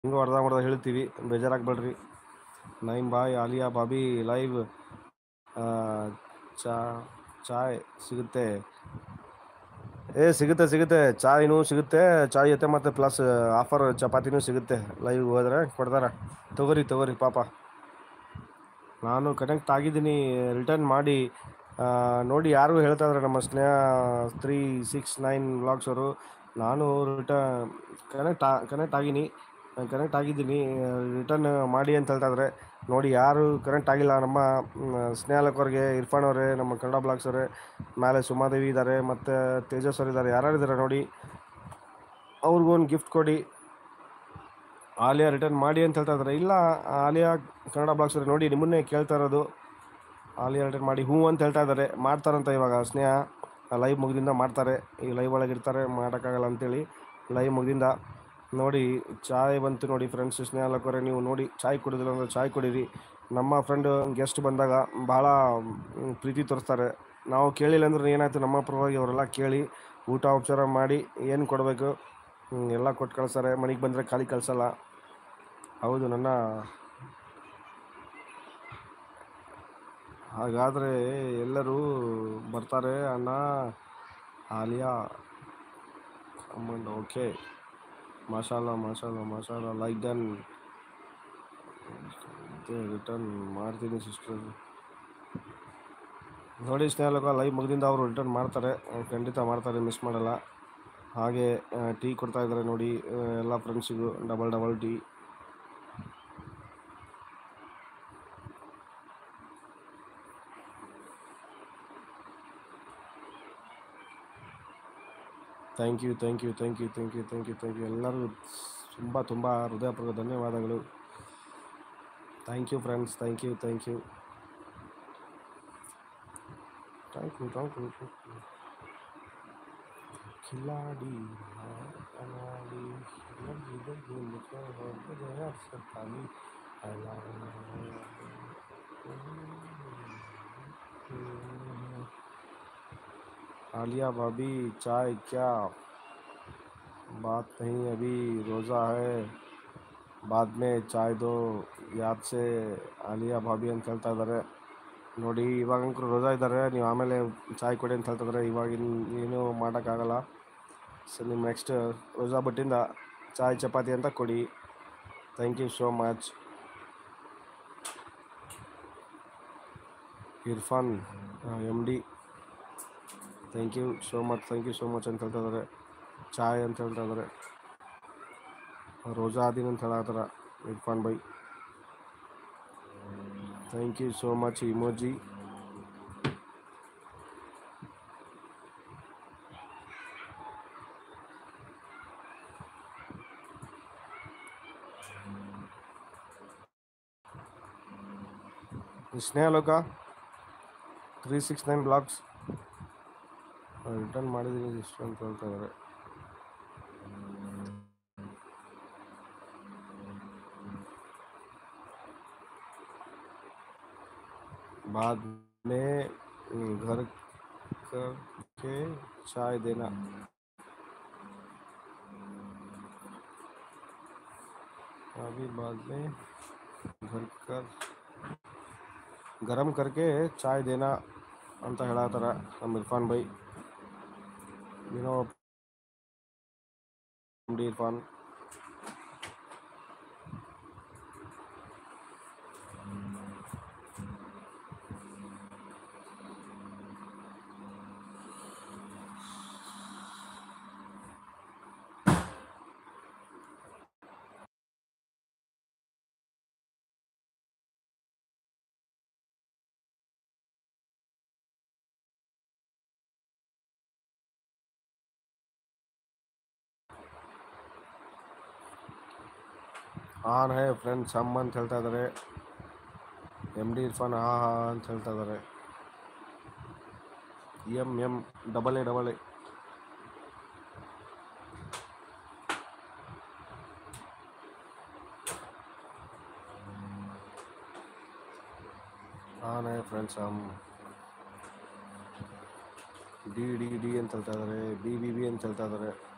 ಹಿಂಗೆ ಹೊಡೆದ ಹೊಡೆದ ಹೇಳ್ತೀವಿ ಬೇಜಾರಾಗಬೇಡ್ರಿ ನೈಮ್ ಬಾಯ್ ಆಲಿಯಾ ಬಾಬಿ ಲೈವ್ ಚಾ ಚಾಯ್ ಸಿಗುತ್ತೆ ಏ ಸಿಗುತ್ತೆ ಸಿಗುತ್ತೆ ಚಾಯ್ನೂ ಸಿಗುತ್ತೆ ಚಾಯ್ ಜೊತೆ ಮತ್ತು ಪ್ಲಸ್ ಆಫರ್ ಚಪಾತಿನೂ ಸಿಗುತ್ತೆ ಲೈವ್ ಹೋದ್ರೆ ಕೊಡ್ತಾರ ತಗೋರಿ ತಗೋರಿ ಪಾಪ ನಾನು ಕನೆಕ್ಟ್ ಆಗಿದ್ದೀನಿ ರಿಟರ್ನ್ ಮಾಡಿ ಆ, ನೋಡಿ ಯಾರು ಹೇಳ್ತಾ ಇದ್ದಾರೆ ನಮ್ಮ Sneha three six nine vlogs ಅವರು ನಾನು ರಿಟರ್ನ್ ಕನೆಕ್ಟ್ ಕನೆಕ್ಟ್ ಆಗಿನಿ ಕನೆಕ್ಟ್ ಆಗಿದ್ದೀನಿ ರಿಟರ್ನ್ ಮಾಡಿ ಅಂತ ಹೇಳ್ತಾ ಇದ್ದಾರೆ ನೋಡಿ ಯಾರು ಕನೆಕ್ಟ್ ಆಗಿಲ್ಲ ನಮ್ಮ ಮ್, ಸ್ನೇಹಲಕ್ ಅವ್ರಿಗೆ ಇರ್ಫಾನ್ ಅವರೇ ನಮ್ಮ ಕನ್ನಡ ಬ್ಲಾಗ್ಸ್ ಅವರೇ ಮೇಲೆ ಸುಮಾದೇವಿ ಇದ್ದಾರೆ ಮತ್ತು ತೇಜಸ್ ಅವರು ಇದ್ದಾರೆ ಯಾರ್ಯಾರು ಇದ್ದಾರೆ ನೋಡಿ ಅವ್ರಿಗೂ ಒಂದು ಗಿಫ್ಟ್ ಕೊಡಿ ಆಲಿಯಾ ರಿಟರ್ನ್ ಮಾಡಿ ಅಂತ ಹೇಳ್ತಾ ಇದ್ದಾರೆ ಇಲ್ಲ ಆಲಿಯಾ ಕನ್ನಡ ಬ್ಲಾಗ್ಸ್ ಅವ್ರು ನೋಡಿ ನಿಮ್ಮನ್ನೇ ಕೇಳ್ತಾ ಇರೋದು ಆಲಿಯಾ ರಿಟರ್ನ್ ಮಾಡಿ ಹ್ಞೂ ಅಂತ ಹೇಳ್ತಾ ಇದ್ದಾರೆ ಮಾಡ್ತಾರಂತ ಇವಾಗ ಸ್ನೇಹ ಲೈವ್ ಮುಗಿದಿಂದ ಮಾಡ್ತಾರೆ ಈ ಲೈವ್ ಒಳಗೆ ಇರ್ತಾರೆ ಮಾಡೋಕ್ಕಾಗಲ್ಲ ಅಂತೇಳಿ ಲೈವ್ ಮುಗಿದಿಂದ ನೋಡಿ ಚಾಯ್ ಬಂತು ನೋಡಿ ಫ್ರೆಂಡ್ಸ್ ಸ್ನೇಹ ಲಕೋರೆ ನೀವು ನೋಡಿ ಚಾಯ್ ಕುಡಿದಿಲ್ಲ ಅಂದರೆ ಚಾಯ್ ಕುಡೀರಿ ನಮ್ಮ ಫ್ರೆಂಡ್ ಗೆಸ್ಟ್ ಬಂದಾಗ ಭಾಳ ಮ್, ಪ್ರೀತಿ ತೋರಿಸ್ತಾರೆ ನಾವು ಕೇಳಿಲ್ಲ ಅಂದ್ರೆ ಏನಾಯ್ತು ನಮ್ಮ ಪರವಾಗಿ ಅವರೆಲ್ಲ ಕೇಳಿ ಊಟ ಉಪಚಾರ ಮಾಡಿ ಏನು ಕೊಡಬೇಕು ಹ್ಮ್, ಎಲ್ಲ ಕೊಟ್ಟು ಕಳಿಸ್ತಾರೆ ಮನೆಗೆ ಬಂದರೆ ಖಾಲಿ ಕಳಿಸಲ್ಲ ಹೌದು ನನ್ನ ಹಾಗಾದರೆ ಎಲ್ಲರೂ ಬರ್ತಾರೆ ಅಣ್ಣ ಆಲಿಯಾ ಕಮಂಡ್ ಓಕೆ ಮಾಶಾಲ ಮಾಶಾಲ ಮಾಶಾಲ ಲೈಕ್ ದನ್ ರಿಟರ್ನ್ ಮಾಡ್ತೀನಿ ಸಿಸ್ಟರ್ ನೋಡಿ ಸ್ನೇಹಲೋಕ ಲೈವ್ ಮುಗಿದಿಂದ ಅವರು ರಿಟರ್ನ್ ಮಾಡ್ತಾರೆ ಅಹ್, ಖಂಡಿತ ಮಾಡ್ತಾರೆ ಮಿಸ್ ಮಾಡಲ್ಲ ಹಾಗೆ ಟೀ ಕೊಡ್ತಾ ಇದ್ದಾರೆ ನೋಡಿ ಅಹ್, ಎಲ್ಲ ಫ್ರೆಂಡ್ಸಿಗೂ double double tea thank you thank you thank you thank you thank you thank you ಎಲ್ಲರೂ ತುಂಬ ತುಂಬ ಹೃದಯಪೂರ್ವಕ ಧನ್ಯವಾದಗಳು thank you friends thank you thank you thank you thank you खिलाड़ी अनाड़ी लगी लगी मुझे हो सरकारी आलिया भाभी चाय क्या बात नहीं अभी रोज़ा है बाद में चाय दो ಯಾದ್ ಸೆ ಆಲಿಯಾ ಭಾಬಿ ಅಂತ ಹೇಳ್ತಾ ಇದ್ದಾರೆ ನೋಡಿ ಇವಾಗಂಕರು ರೋಜಾ ಇದ್ದಾರೆ ನೀವು ಆಮೇಲೆ ಚಾಯ್ ಕೊಡಿ ಅಂತ ಹೇಳ್ತಾ ಇದ್ದಾರೆ ಇವಾಗಿನ ಏನೂ ಮಾಡೋಕ್ಕಾಗಲ್ಲ ಸೊ ನಿಮ್ಮ ನೆಕ್ಸ್ಟ್ ರೋಜಾ ಬಟ್ಟಿಂದ ಚಾಯ್ ಚಪಾತಿ ಅಂತ ಕೊಡಿ thank you so much Irfan M D thank you so much thank you so much ಅಂತ ಹೇಳ್ತಾ ಇದ್ದಾರೆ ಚಾಯ್ ಅಂತ ಹೇಳ್ತಾ ಇದ್ದಾರೆ ರೋಜಾ ಆದೀನ್ ಅಂತ ಹೇಳತ್ತಾರ ಇರ್ಫಾನ್ ಬೈ thank you so much emoji Snehaloka three six nine blogs return ಮಾಡಿದ್ದೀನಿ ಇಷ್ಟು ಅಂತ ಹೇಳ್ತಾ ಇದ್ದಾರೆ बाद में घर करके चाय देना अभी बाद में घर कर ಗರಂ ಕರ್ಕೆ ಚಾಯ್ ದೇನಾ ಅಂತ ಹೇಳತ್ತಾರ ನಮ್ಮ ಇರ್ಫಾನ್ ಬೈ ಏನೋ ಡಿ ಇರ್ಫಾನ್ ಆನ್ ಹೇ ಫ್ರೆಂಡ್ಸ್ ಅಮ್ಮ ಅಂತ ಹೇಳ್ತಾ ಇದ್ದಾರೆ ಎಮ್ ಡಿ ಇರ್ಫಾನ್ ಹಾ ಹಾ ಅಂತ ಹೇಳ್ತಾ ಇದ್ದಾರೆ M M double A double A ಆನ್ ಹೇ friends um D D D ಅಂತ ಹೇಳ್ತಾ ಇದ್ದಾರೆ ಬಿ ಬಿ ಬಿ ಅಂತ ಹೇಳ್ತಾ ಇದ್ದಾರೆ